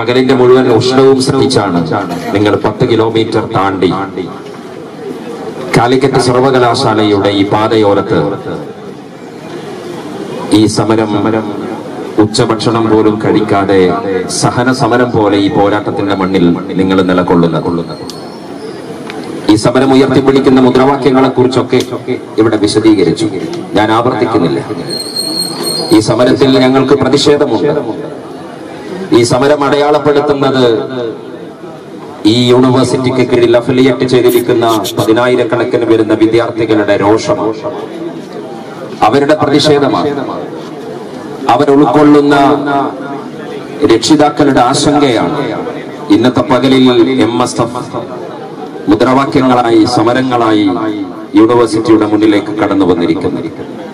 പകലിന്റെ മുഴുവൻ ഉഷ്ണവും ശ്രദ്ധിച്ചാണ് നിങ്ങൾ പത്ത് കിലോമീറ്റർ താണ്ടി കാലിക്കറ്റ് സർവകലാശാലയുടെ ഈ പാതയോരത്ത് ഈ സമരം ഉച്ചഭക്ഷണം പോലും കഴിക്കാതെ സഹന സമരം പോലെ ഈ പോരാട്ടത്തിന്റെ മണ്ണിൽ നിങ്ങൾ നിലകൊള്ളുന്നത് ഈ സമരം ഉയർത്തിപ്പിടിക്കുന്ന മുദ്രാവാക്യങ്ങളെ കുറിച്ചൊക്കെ ഇവിടെ വിശദീകരിച്ചു ഞാൻ ആവർത്തിക്കുന്നില്ല ഈ സമരത്തിൽ ഞങ്ങൾക്ക് പ്രതിഷേധമുണ്ട് ഈ സമരം അടയാളപ്പെടുത്തുന്നത് ഈ യൂണിവേഴ്സിറ്റിക്ക് കീഴിൽ അഫിലിയേറ്റ് ചെയ്തിരിക്കുന്ന പതിനായിരക്കണക്കിന് വരുന്ന വിദ്യാർത്ഥികളുടെ രോഷമാണ് അവരുടെ പ്രതിഷേധമാണ് അവർ ഉൾക്കൊള്ളുന്ന രക്ഷിതാക്കളുടെ ആശങ്കയാണ് ഇന്നത്തെ പകലിൽ എം എസ് എഫ് മുദ്രാവാക്യങ്ങളായി സമരങ്ങളായി യൂണിവേഴ്സിറ്റിയുടെ മുന്നിലേക്ക് കടന്നു വന്നിരിക്കുന്നു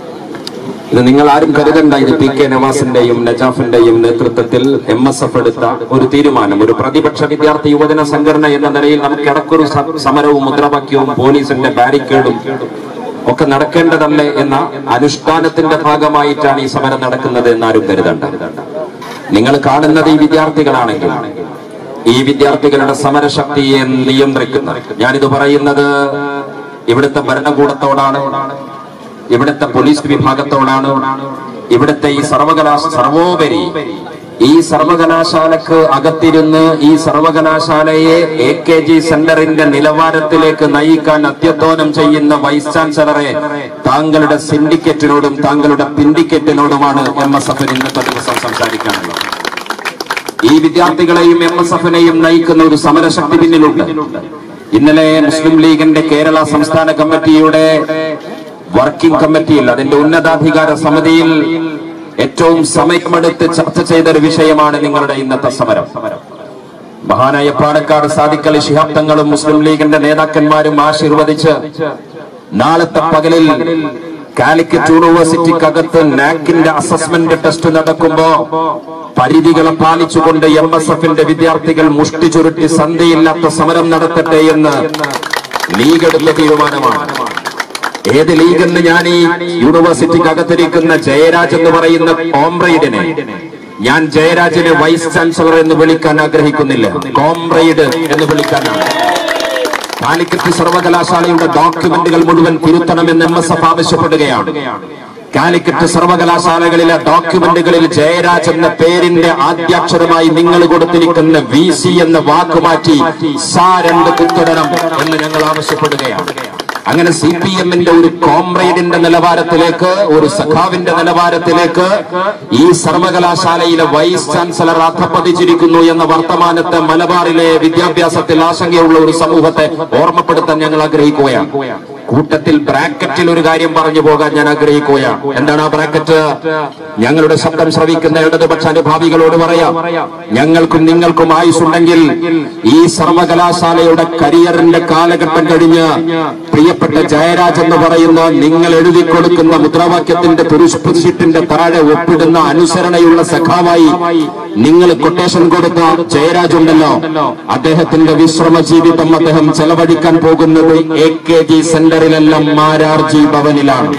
ഇത് നിങ്ങൾ ആരും കരുതണ്ട ഇത് പി കെ നവാസിന്റെയും നജാഫിന്റെയും നേതൃത്വത്തിൽ എം എസ് എഫ് എടുത്ത ഒരു തീരുമാനം ഒരു പ്രതിപക്ഷ വിദ്യാർത്ഥി യുവജന സംഘടന എന്ന നിലയിൽ നമുക്ക് ഇടക്കൊരു സ- സമരവും മുദ്രാവാക്യവും പോലീസിന്റെ ബാരിക്കേഡും ഒക്കെ നടക്കേണ്ടതല്ലേ എന്ന അനുഷ്ഠാനത്തിന്റെ ഭാഗമായിട്ടാണ് ഈ സമരം നടക്കുന്നത് എന്നാരും കരുതണ്ട നിങ്ങൾ കാണുന്നത് ഈ വിദ്യാർത്ഥികളാണെങ്കിൽ ഈ വിദ്യാർത്ഥികളുടെ സമരശക്തിയെ നിയന്ത്രിക്കുന്ന ഞാനിത് പറയുന്നത് ഇവിടുത്തെ ഭരണകൂടത്തോടാണ് ഇവിടുത്തെ പോലീസ് വിഭാഗത്തോടാണ് ഇവിടുത്തെ ഈ സർവകലാശ സർവോപരി ഈ സർവകലാശാലക്ക് അകത്തിരുന്ന് ഈ സർവകലാശാലയെ എ കെ ജി സെന്ററിന്റെ നിലവാരത്തിലേക്ക് നയിക്കാൻ അത്യധ്വാനം ചെയ്യുന്ന വൈസ് ചാൻസലറെ താങ്കളുടെ സിൻഡിക്കേറ്റിനോടും താങ്കളുടെ പിൻഡിക്കേറ്റിനോടുമാണ് എം എസ് എഫിന് ഇന്നത്തെ ദിവസം സംസാരിക്കാനുള്ളത് ഈ വിദ്യാർത്ഥികളെയും എം എസ് എഫിനെയും നയിക്കുന്ന ഒരു സമരശക്തി പിന്നിലുണ്ട് ഇന്നലെ മുസ്ലിം ലീഗിന്റെ കേരള സംസ്ഥാന കമ്മിറ്റിയുടെ വർക്കിംഗ് കമ്മിറ്റിയിൽ അതിന്റെ ഉന്നതാധികാര സമിതിയിൽ ഏറ്റവും സമയമെടുത്ത് ചർച്ച ചെയ്ത ഒരു വിഷയമാണ് നിങ്ങളുടെ ഇന്നത്തെ സമരം മഹാനായ പാണക്കാട് സാദിക്കലി ശിഹാബ് തങ്ങളും മുസ്ലിം ലീഗിന്റെ നേതാക്കന്മാരും ആശീർവദിച്ച് നാളത്തെ പകലിൽ കാലിക്കറ്റ് യൂണിവേഴ്സിറ്റിക്കകത്ത് നാക്കിന്റെ അസസ്മെന്റ് ടെസ്റ്റ് നടക്കുമ്പോ പരിധികളെ പാലിച്ചുകൊണ്ട് എം എസ് എഫിന്റെ വിദ്യാർത്ഥികൾ മുഷ്ടി ചുരുട്ടി സന്ധിയില്ലാത്ത സമരം നടത്തട്ടെ എന്ന് ലീഗ് എടുത്ത തീരുമാനമാണ് ഏത് ലീഗ് എന്ന് ഞാൻ ഈ യൂണിവേഴ്സിറ്റിക്ക് അകത്തിരിക്കുന്ന ജയരാജ് എന്ന് പറയുന്ന കോംറേഡിനെ ഞാൻ ജയരാജിനെ വൈസ് ചാൻസലർ എന്ന് വിളിക്കാൻ ആഗ്രഹിക്കുന്നില്ല കോംറേഡ് എന്ന് വിളിക്കാനാണ് കാലിക്കറ്റ് സർവകലാശാലയുടെ ഡോക്യുമെന്റുകൾ മുഴുവൻ തിരുത്തണമെന്ന് എം എസ് എഫ് ആവശ്യപ്പെടുകയാണ് കാലിക്കറ്റ് സർവകലാശാലകളിലെ ഡോക്യുമെന്റുകളിൽ ജയരാജ് എന്ന പേരിന്റെ ആദ്യാക്ഷരമായി നിങ്ങൾ കൊടുത്തിരിക്കുന്ന വി സി എന്ന വാക്ക് മാറ്റി സാ രണ്ട് കുത്തിടണം എന്ന് ഞങ്ങൾ ആവശ്യപ്പെടുകയാണ് അങ്ങനെ സി പി എമ്മിന്റെ ഒരു കോംറേഡിന്റെ നിലവാരത്തിലേക്ക് ഒരു സഖാവിന്റെ നിലവാരത്തിലേക്ക് ഈ സർവകലാശാലയിലെ വൈസ് ചാൻസലർ അധപ്പതിച്ചിരിക്കുന്നു എന്ന വർത്തമാനത്തെ മലബാറിലെ വിദ്യാഭ്യാസത്തിൽ ആശങ്കയുള്ള ഒരു സമൂഹത്തെ ഓർമ്മപ്പെടുത്താൻ ഞങ്ങൾ ആഗ്രഹിക്കുകയാണ് കൂട്ടത്തിൽ ബ്രാക്കറ്റിൽ ഒരു കാര്യം പറഞ്ഞു പോകാൻ ഞാൻ ആഗ്രഹിക്കുകയാണ് എന്താണ് ആ ബ്രാക്കറ്റ് ഞങ്ങളുടെ ശബ്ദം ശ്രവിക്കുന്ന ഇടതുപക്ഷ അനുഭാവികളോട് പറയാം ഞങ്ങൾക്കും നിങ്ങൾക്കും ആയുസുണ്ടെങ്കിൽ ഈ സർവകലാശാലയുടെ കരിയറിന്റെ കാലഘട്ടം കഴിഞ്ഞ് പ്രിയപ്പെട്ട ജയരാജ് എന്ന് പറയുന്ന നിങ്ങൾ എഴുതി കൊടുക്കുന്ന മുദ്രാവാക്യത്തിന്റെ പുരുഷീറ്റിന്റെ താഴെ ഒപ്പിടുന്ന അനുസരണയുള്ള സഖാവായി നിങ്ങൾ കൊട്ടേഷൻ കൊടുത്ത ജയരാജ് ഉണ്ടല്ലോ അദ്ദേഹത്തിന്റെ വിശ്രമ ജീവിതം അദ്ദേഹം ചെലവഴിക്കാൻ പോകുന്നത് എ കെ ജി സെന്ററിലെല്ലാം മാരാർജി ഭവനിലാണ്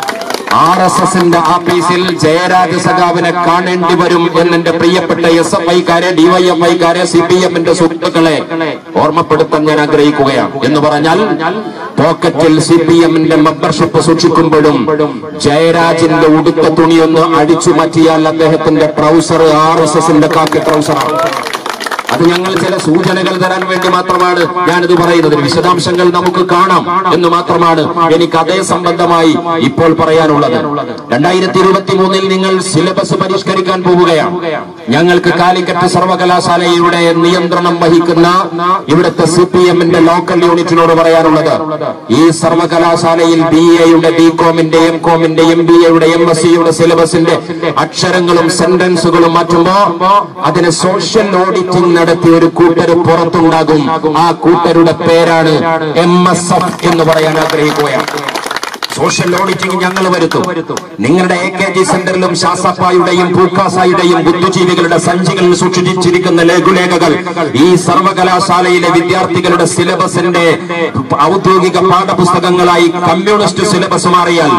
ആർ എസ് എസിന്റെ ആഫീസിൽ ജയരാജ സഖാവിനെ കാണേണ്ടി വരും എന്നെന്റെ പ്രിയപ്പെട്ട എസ് എഫ് ഐക്കാരെ ഡിവൈഎഫ്ഐക്കാരെ സി പി എമ്മിന്റെ സുഹൃത്തുക്കളെ ഓർമ്മപ്പെടുത്താൻ ഞാൻ ആഗ്രഹിക്കുകയാണ് എന്ന് പറഞ്ഞാൽ പോക്കറ്റിൽ സി പി എമ്മിന്റെ മെമ്പർഷിപ്പ് സൂക്ഷിക്കുമ്പോഴും ജയരാജിന്റെ ഉടുത്ത തുണിയൊന്ന് അടിച്ചു മാറ്റിയാൽ അദ്ദേഹത്തിന്റെ ട്രൗസർ ആർ എസ് എസിന്റെ കാക്കി ട്രൗസറാണ് അത് ഞങ്ങൾ ചില സൂചനകൾ തരാൻ വേണ്ടി മാത്രമാണ് ഞാനിത് പറയുന്നത് വിശദാംശങ്ങൾ നമുക്ക് കാണാം എന്ന് മാത്രമാണ് എനിക്ക് അതേ സംബന്ധമായി ഇപ്പോൾ പറയാനുള്ളത് രണ്ടായിരത്തി ഇരുപത്തി മൂന്നിൽ നിങ്ങൾ സിലബസ് പരിഷ്കരിക്കാൻ പോവുകയാണ് ഞങ്ങൾക്ക് കാലിക്കറ്റ് സർവകലാശാലയുടെ നിയന്ത്രണം വഹിക്കുന്ന ഇവിടുത്തെ സി പി എമ്മിന്റെ ലോക്കൽ യൂണിറ്റിനോട് പറയാനുള്ളത് ഈ സർവകലാശാലയിൽ ബി എയുടെ ബി കോമിന്റെ എം കോമിന്റെ എം ബി എയുടെ എം എസ് സിയുടെ സിലബസിന്റെ അക്ഷരങ്ങളും സെന്റൻസുകളും മാറ്റുമ്പോ അതിന് സോഷ്യൽ ഓഡിറ്റിംഗ് നടത്തി ഒരു കൂട്ടര് പുറത്തുണ്ടാകും ആ കൂട്ടരുടെ പേരാണ് എം എസ് എഫ് എന്ന് പറയാൻ ആഗ്രഹിക്കുകയാണ് സോഷ്യൽ ഓഡിറ്റിംഗ് ഞങ്ങൾ വരുത്തും നിങ്ങളുടെ എ കെ ജി സെന്ററിലും ശാസപ്പായുടെയും പൂക്കാസായുടെയും ബുദ്ധിജീവികളുടെ സഞ്ചികളിൽ സൂക്ഷിച്ചിരിക്കുന്ന ലഘുലേഖകൾ ഈ സർവകലാശാലയിലെ വിദ്യാർത്ഥികളുടെ സിലബസിന്റെ ഔദ്യോഗിക പാഠപുസ്തകങ്ങളായി കമ്മ്യൂണിസ്റ്റ് സിലബസ് മാറിയാൽ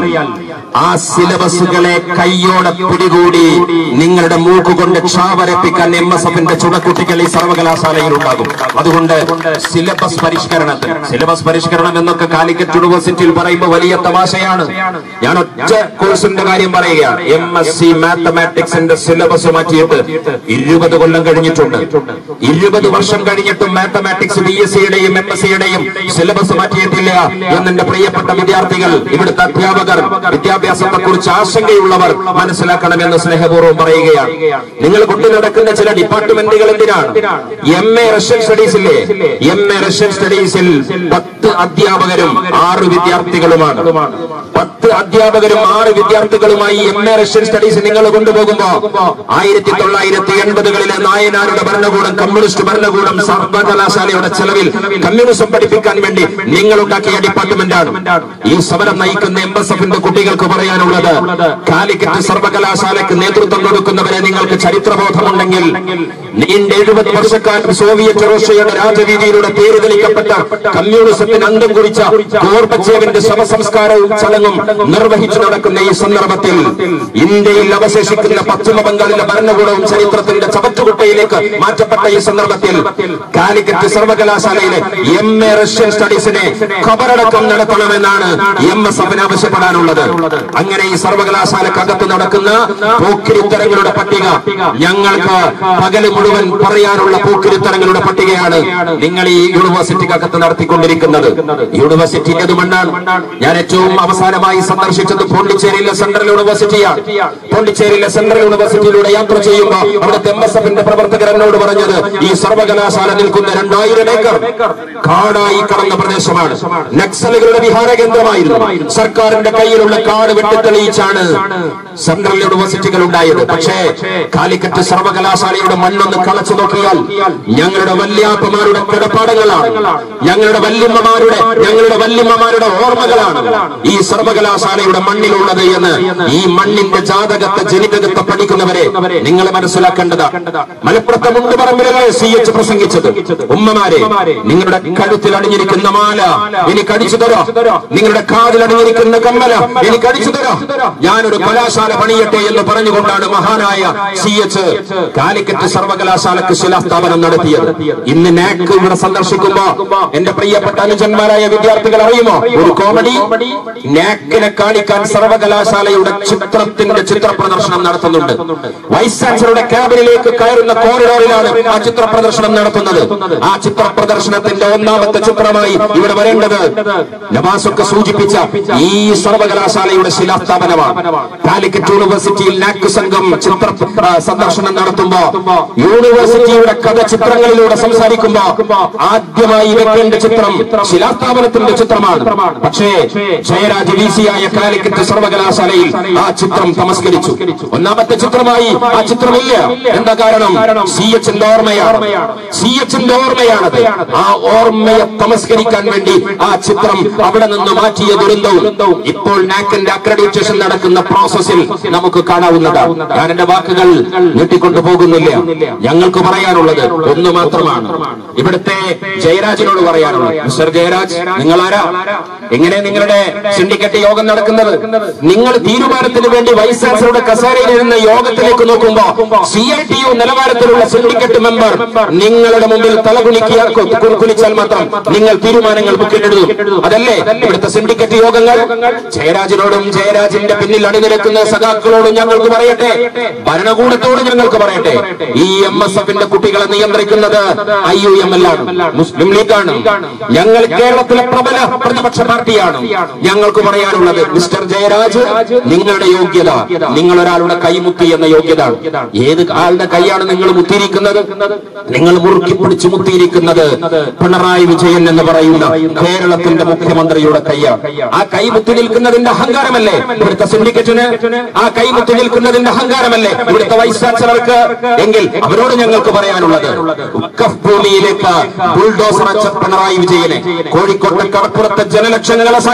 ആ സിലബസുകളെ കയ്യോടെ പിടികൂടി നിങ്ങളുടെ മൂക്കുകൊണ്ട് ക്ഷാവരപ്പിക്കാൻ എം എസ് എഫിന്റെ ചുടക്കുട്ടികൾ ഈ സർവകലാശാലയിൽ ഉണ്ടാകും അതുകൊണ്ട് സിലബസ് പരിഷ്കരണത്തിൽ സിലബസ് പരിഷ്കരണം എന്നൊക്കെ കാലിക്കറ്റ് യൂണിവേഴ്സിറ്റിയിൽ പറയുമ്പോൾ വലിയ തമാശയാണ് ഞാൻ ഒറ്റ കോഴ്സിന്റെ കാര്യം പറയുകയാണ് എം എസ് സി മാത്തമാറ്റിക്സിന്റെ സിലബസ് മാറ്റിയിട്ട് ഇരുപത് കൊല്ലം കഴിഞ്ഞിട്ടുണ്ട് ഇരുപത് വർഷം കഴിഞ്ഞിട്ടും മാത്തമാറ്റിക്സ് ബി എസ് സിയുടെയും എം എസ് സിയുടെയും സിലബസ് മാറ്റിയിട്ടില്ല എന്നെന്റെ പ്രിയപ്പെട്ട വിദ്യാർത്ഥികൾ ഇവിടുത്തെ അധ്യാപകർ വിദ്യാഭ്യാസത്തെ കുറിച്ച് ആശങ്കയുള്ളവർ മനസ്സിലാക്കണമെന്ന് സ്നേഹപൂർവ്വം പറയുകയാണ് നിങ്ങൾ കൊണ്ടു നടക്കുന്ന ചില ഡിപ്പാർട്ട്മെന്റുകൾ എന്തിനാണ് എം എ റഷ്യൻ സ്റ്റഡീസിലെ എം എ റഷ്യൻ സ്റ്റഡീസിൽ പത്ത് അധ്യാപകരും ആറ് വിദ്യാർത്ഥികളുമാണ് പത്ത് അധ്യാപകരും ആറ് വിദ്യാർത്ഥികളുമായി എം എ റഷ്യൻ സ്റ്റഡീസ് നിങ്ങൾ കൊണ്ടുപോകുമ്പോ ആയിരത്തി തൊള്ളായിരത്തി എൺപതുകളിലെ നായനാരുടെ ഭരണകൂടം കമ്മ്യൂണിസ്റ്റ് ഭരണകൂടം സർവകലാശാലയുടെ ചെലവിൽ കമ്മ്യൂണിസം പഠിപ്പിക്കാൻ വേണ്ടി നിങ്ങൾ ഉണ്ടാക്കിയ ഡിപ്പാർട്ട്മെന്റാണ് ഈ സമരം നയിക്കുന്ന എം എസ് എഫിന്റെ കുട്ടികൾക്ക് പറയാനുള്ളത് കാലിക്കറ്റ് സർവകലാശാലയ്ക്ക് നേതൃത്വം കൊടുക്കുന്നവരെ നിങ്ങൾക്ക് ചരിത്രബോധമുണ്ടെങ്കിൽ നീണ്ട എഴുപത് വർഷക്കാലം സോവിയറ്റ് റഷ്യയുടെ രാജവീതിയിലൂടെ പേര് തെളിക്കപ്പെട്ട കമ്മ്യൂണിസത്തിന് അന്തം കുറിച്ച ഗോർബച്ചേവിന്റെ ശവസംസ്കാരവും ചടങ്ങും നിർവഹിച്ചു നടക്കുന്ന ഈ സന്ദർഭത്തിൽ ഇന്ത്യയിൽ അവശേഷിക്കുന്ന പശ്ചിമ ബംഗാളിലെ ഭരണകൂടവും ചരിത്രത്തിന്റെ ചവറ്റുകുട്ടയിലേക്ക് മാറ്റപ്പെട്ട ഈ സന്ദർഭത്തിൽ കാലിക്കറ്റ് സർവകലാശാലയിലെ എം എ റഷ്യൻ സ്റ്റഡീസിനെ ഖബറടക്കം നടത്തണമെന്നാണ് എം എസ് എഫിന് ആവശ്യപ്പെടാനുള്ളത് അങ്ങനെ ഈ സർവകലാശാലക്കകത്ത് നടക്കുന്ന പോക്കിരിത്തരങ്ങളുടെ പട്ടിക ഞങ്ങൾക്ക് പകല് മുഴുവൻ പറയാനുള്ള പോക്കിരിത്തരങ്ങളുടെ പട്ടികയാണ് നിങ്ങൾ ഈ യൂണിവേഴ്സിറ്റിക്കകത്ത് നടത്തിക്കൊണ്ടിരിക്കുന്നത് യൂണിവേഴ്സിറ്റി ഏത് മണ്ണാണ് ഞാൻ ഏറ്റവും അവസാനമായി സന്ദർശിച്ചത് പോണ്ടിച്ചേരിയിലെ സെൻട്രൽ യൂണിവേഴ്സിറ്റിയാണ് പോണ്ടിച്ചേരിയിലെ സെൻട്രൽ യൂണിവേഴ്സിറ്റിയിലൂടെ യാത്ര ചെയ്യുമ്പോൾ അവിടുത്തെ എം എസ് എഫിന്റെ പ്രവർത്തകർ എന്നോട് പറഞ്ഞത് ഈ സർവകലാശാല നിൽക്കുന്ന രണ്ടായിരം ഏക്കർ കാടായി കടന്ന പ്രദേശമാണ് നക്സലുകളുടെ വിഹാര കേന്ദ്രമായിരുന്നു സർക്കാരിന്റെ കയ്യിലുള്ള കാട് വെട്ടിത്തെളിയിച്ചാണ് സെൻട്രൽ യൂണിവേഴ്സിറ്റികൾ ഉണ്ടായത് പക്ഷേ കാലിക്കറ്റ് സർവകലാശാലയുടെ മണ്ണൊന്ന് കളച്ചു നോക്കിയാൽ ഞങ്ങളുടെ വല്യാപ്പമാരുടെ കിടപ്പാടങ്ങളാണ് ഞങ്ങളുടെ വല്യമ്മമാരുടെ ഞങ്ങളുടെ വല്യമ്മമാരുടെ ഓർമ്മകളാണ് ഈ സർവകലാശാലയുടെ മണ്ണിലുള്ളത് എന്ന് ഈ മണ്ണിന്റെ ജാതകത്തെ ജനിതകത്തെ പഠിക്കുന്നവരെ നിങ്ങൾ മനസ്സിലാക്കേണ്ടതാണ് മലപ്പുറത്തെ മുണ്ടുപറമ്പിലല്ലേ സി എച്ച് പ്രസംഗിച്ചത് ഉമ്മമാരെ നിങ്ങളുടെ കഴുത്തിൽ അണിഞ്ഞിരിക്കുന്ന മാല എനിക്ക് അടിച്ചു തരോ നിങ്ങളുടെ കാതിൽ അണിഞ്ഞിരിക്കുന്ന കമ്മല എനിക്ക് അടിച്ചു തരോ ഞാനൊരു കലാശാല പണിയട്ടെ എന്ന് പറഞ്ഞുകൊണ്ടാണ് മഹാനായ സി എച്ച് കാലിക്കറ്റ് സർവകലാശാലക്ക് ശിലാസ്ഥാപനം നടത്തിയത് ഇന്ന് നാക്ക് ഇവിടെ സന്ദർശിക്കുമ്പോ എന്റെ പ്രിയപ്പെട്ട അനുജന്മാരായ വിദ്യാർത്ഥികൾ അറിയുമോ ഒരു കോമഡി നാക്കിനെ കാണിക്കാൻ സർവകലാശാലയുടെ ചിത്രത്തിന്റെ ചിത്ര പ്രദർശനം നടത്തുന്നുണ്ട് വൈസ് ചാൻസലറുടെ ക്യാബിനിലേക്ക് കയറുന്ന കോറിഡോറിലാണ് ആ ചിത്ര പ്രദർശനം നടത്തുന്നത് ആ ചിത്ര പ്രദർശനത്തിന്റെ ഒന്നാമത്തെ ചിത്രമായി ഇവിടെ വരേണ്ടത് നവാസൊക്കെ സൂചിപ്പിച്ച ഈ സർവകലാശാലയുടെ ശിലാസ്ഥാപനമാണ് കാലിക്കറ്റ് യൂണിവേഴ്സിറ്റിയിൽ നാക്ക് സംഘം ചിത്ര ആ, സന്ദർശനം നടത്തുമ്പോ യൂണിവേഴ്സിറ്റിയുടെ കഥ ചിത്രങ്ങളിലൂടെ സംസാരിക്കുമ്പോ ആദ്യമായി വെക്കേണ്ട ചിത്രം ശിലാസ്ഥാപനത്തിന്റെ ചിത്രമാണ് പക്ഷേ ജയരാജ് വി സിയായ കാലിക്കറ്റ് സർവകലാശാലയിൽ ആ ചിത്രം തമസ്കരിച്ചു ഒന്നാമത്തെ ചിത്രമായി ആ ചിത്രമില്ല എന്താ കാരണം സി എച്ചിന്റെ ഓർമ്മയാണ് സി എച്ചിന്റെ ഓർമ്മയാണത് ആ ഓർമ്മയെ തമസ്കരിക്കാൻ വേണ്ടി ആ ചിത്രം അവിടെ നിന്ന് മാറ്റിയ ദുരന്തവും ഇപ്പോൾ നാക്കിന്റെ അക്രഡിറ്റേഷൻ നടക്കുന്ന പ്രോസസ്സിൽ നമുക്ക് കാണാവുന്നതാണ് ഞാൻ എന്റെ വാക്കുകൾ നീട്ടിക്കൊണ്ടു പോകുന്നില്ല ഞങ്ങൾക്ക് പറയാനുള്ളത് ഒന്ന് മാത്രമാണ് ഇവിടുത്തെ ജയരാജിനോട് പറയാനുള്ളത് മിസ്റ്റർ ജയരാജ് നിങ്ങൾ ആരാ എങ്ങനെ നിങ്ങളുടെ സിൻഡിക്കേറ്റ് യോഗം നടക്കുന്നത് നിങ്ങൾ തീരുമാനത്തിന് വേണ്ടി വൈസ് ചാൻസലറുടെ കസേരയിൽ ഇരുന്ന യോഗത്തിലേക്ക് നോക്കുമ്പോ സി ഐ ടി യു നിലവാരത്തിലുള്ള സിൻഡിക്കേറ്റ് മെമ്പർ നിങ്ങളുടെ മുമ്പിൽ തലകുണിക്കിയ കുളിച്ചാൽ മാത്രം നിങ്ങൾ തീരുമാനങ്ങൾ ബുക്കിലെഴുതും അതല്ലേ ഇവിടുത്തെ സിൻഡിക്കേറ്റ് യോഗങ്ങൾ ജയരാജിനോടും ജയരാജിന്റെ പിന്നിൽ അണിനിരക്കുന്ന സഖാക്കളോടും ഞങ്ങൾക്ക് പറയട്ടെ ഭരണകൂടത്തോട് ഞങ്ങൾക്ക് പറയട്ടെ ഈ എം എസ് എഫിന്റെ കുട്ടികളെ നിയന്ത്രിക്കുന്നത് ഐ യു എം എൽ ആണ് മുസ്ലിം ലീഗാണ് ഞങ്ങൾ കേരളത്തിലെ പ്രബല പ്രതിപക്ഷ പാർട്ടിയാണ് ഞങ്ങൾക്ക് പറയാനുള്ളത് മിസ്റ്റർ ജയരാജ് നിങ്ങളുടെ യോഗ്യത നിങ്ങൾ ഒരാളുടെ കൈ മുത്തി എന്ന യോഗ്യത ഏത് ആളുടെ കൈയാണ് നിങ്ങൾ മുത്തിയിരിക്കുന്നത് നിങ്ങൾ മുറുക്കി പിടിച്ച് മുത്തിയിരിക്കുന്നത് പിണറായി വിജയൻ എന്ന് പറയുന്ന കേരളത്തിന്റെ മുഖ്യമന്ത്രിയുടെ കൈയാണ് ആ കൈ മുത്തി നിൽക്കുന്നതിന്റെ അഹങ്കാരമല്ലേ ഇവിടുത്തെ സിൻഡിക്കേറ്റിന് ആ കൈ മുത്തി നിൽക്കുന്നതിന്റെ അഹങ്കാരമല്ലേ ഇവിടുത്തെ വൈസ് ചാൻസലർക്ക് എങ്കിൽ അവരോട് ഞങ്ങൾക്ക് പറയാനുള്ളത് വഖഫ് ഭൂമിയിലേക്ക് ബുൾഡോസർ അച്ച പിണറായി വിജയനെ കോഴിക്കോട്ടെ കടപ്പുറത്തെ ജനലക്ഷങ്ങളെ സാക്ഷി നിർത്തി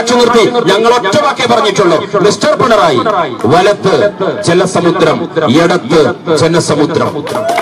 ഞങ്ങൾ ഒറ്റ വാക്കേ പറഞ്ഞിട്ടുള്ളൂ മിസ്റ്റർ പിണറായി വലത്ത് ജലസമുദ്രം ഇടത്ത് ജനസമുദ്രം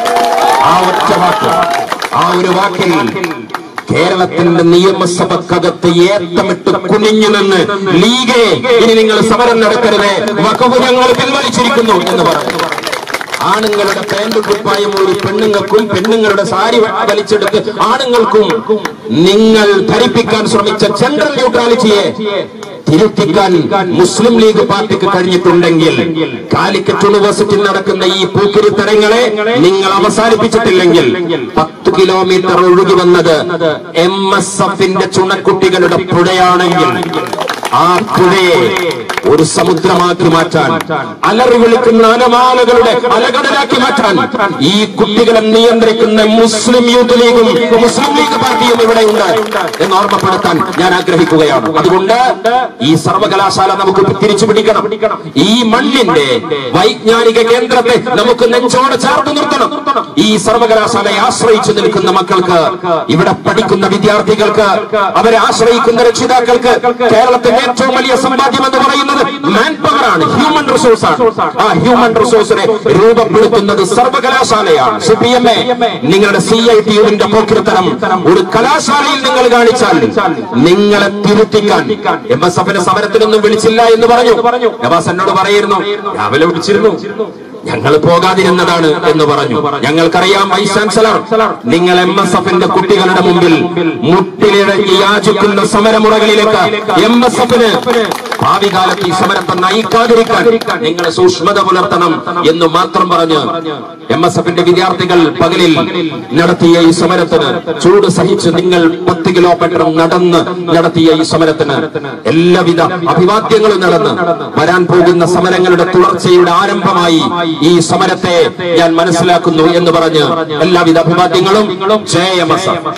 ആ ഒറ്റ വാക്ക് ആ ഒരു വാക്കിൽ കേരളത്തിന്റെ നിയമസഭക്കകത്ത് ഏത്തമിട്ട് കുനിഞ്ഞു നിന്ന് ലീഗെ ഇനി നിങ്ങൾ സമരം നടത്തരുത് വകവ് ഞങ്ങൾ പിൻവലിച്ചിരിക്കുന്നു എന്ന് പറഞ്ഞു ആണുങ്ങളുടെ പാന്റ് കുപ്പായം ഒരു പെണ്ണുങ്ങൾക്കും പെണ്ണുങ്ങളുടെ സാരി വ- വലിച്ചെടുത്ത് ആണുങ്ങൾക്കും നിങ്ങൾ ധരിപ്പിക്കാൻ ശ്രമിച്ച ജനറൽ ന്യൂട്രാലിറ്റിയെ തിരുത്തിക്കാൻ മുസ്ലിം ലീഗ് പാർട്ടിക്ക് കഴിഞ്ഞിട്ടുണ്ടെങ്കിൽ കാലിക്കറ്റ് യൂണിവേഴ്സിറ്റിയിൽ നടക്കുന്ന ഈ പൂക്കിരിത്തരങ്ങളെ നിങ്ങൾ അവസാനിപ്പിച്ചിട്ടില്ലെങ്കിൽ പത്ത് കിലോമീറ്റർ ഒഴുകി വന്നത് എം എസ് എഫിന്റെ ചുണക്കുട്ടികളുടെ പുഴയാണെങ്കിൽ ആ പുഴയെ ഒരു സമുദ്രമാക്കി മാറ്റാൻ അലറി വിളിക്കുന്ന അലമാലകളുടെ അലകടലാക്കി മാറ്റാൻ ഈ കുട്ടികളെ നിയന്ത്രിക്കുന്ന മുസ്ലിം യൂത്ത് ലീഗും മുസ്ലിം ലീഗ് പാർട്ടിയും ഇവിടെ ഉണ്ട് എന്ന് ഓർമ്മപ്പെടുത്താൻ ഞാൻ ആഗ്രഹിക്കുകയാണ് അതുകൊണ്ട് ഈ സർവകലാശാല നമുക്ക് തിരിച്ചു പിടിക്കണം ഈ മണ്ണിന്റെ വൈജ്ഞാനിക കേന്ദ്രത്തെ നമുക്ക് നെഞ്ചോട് ചേർത്ത് നിർത്തണം ഈ സർവകലാശാലയെ ആശ്രയിച്ചു നിൽക്കുന്ന മക്കൾക്ക് ഇവിടെ പഠിക്കുന്ന വിദ്യാർത്ഥികൾക്ക് അവരെ ആശ്രയിക്കുന്ന രക്ഷിതാക്കൾക്ക് കേരളത്തിന്റെ ഏറ്റവും വലിയ സമ്പാദ്യം എന്ന് പറയുന്നത് മാൻ പവർ ആണ് ഹ്യൂമൻ റിസോഴ്സ് ആണ് ആ ഹ്യൂമൻ റിസോഴ്സിനെ രൂപപ്പെടുത്തുന്നത് സർവകലാശാലയാണ് സി പി എം എ നിങ്ങളുടെ സി ഐ ടി യുവിന്റെ പോക്കിരുത്തരം ഒരു കലാശാലയിൽ നിങ്ങൾ കാണിച്ചാൽ നിങ്ങളെ തിരുത്തിക്കാൻ എം എസ് എഫിന്റെ സമരത്തിനൊന്നും വിളിച്ചില്ല എന്ന് പറഞ്ഞു നവാസ് എന്നോട് പറയായിരുന്നു രാവിലെ വിളിച്ചിരുന്നു ഞങ്ങൾ പോകാതിരുന്നതാണ് എന്ന് പറഞ്ഞു ഞങ്ങൾക്കറിയാം വൈസ് ചാൻസലർ നിങ്ങൾ എം എസ് എഫിന്റെ കുട്ടികളുടെ മുമ്പിൽ മുട്ടിലിഴക്കി യാചിക്കുന്ന സമരമുറകളിലേക്ക് എം എസ് എഫിന് ഭാവി കാലത്ത് ഈ സമരത്തെ നയിക്കാതിരിക്കാൻ നിങ്ങൾ സൂക്ഷ്മത പുലർത്തണം എന്ന് മാത്രം പറഞ്ഞ് എം എസ് എഫിന്റെ വിദ്യാർത്ഥികൾ പകലിൽ നടത്തിയ ഈ സമരത്തിന് ചൂട് സഹിച്ച് നിങ്ങൾ പത്ത് കിലോമീറ്റർ നടന്ന് നടത്തിയ ഈ സമരത്തിന് എല്ലാവിധ അഭിവാദ്യങ്ങളും നടന്ന് വരാൻ പോകുന്ന സമരങ്ങളുടെ തുടർച്ചയുടെ ആരംഭമായി ഈ സമരത്തെ ഞാൻ മനസ്സിലാക്കുന്നു എന്ന് പറഞ്ഞ് എല്ലാവിധ അഭിവാദ്യങ്ങളും ജയ എം എസ് എഫ്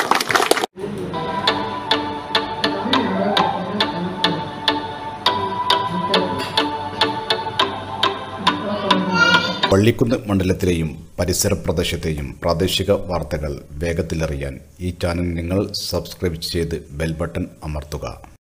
പള്ളിക്കുന്ന് മണ്ഡലത്തിലെയും പരിസര പ്രദേശത്തെയും പ്രാദേശിക വാർത്തകൾ വേഗത്തിലറിയാൻ ഈ ചാനൽ നിങ്ങൾ സബ്സ്ക്രൈബ് ചെയ്ത് ബെൽ ബട്ടൺ അമർത്തുക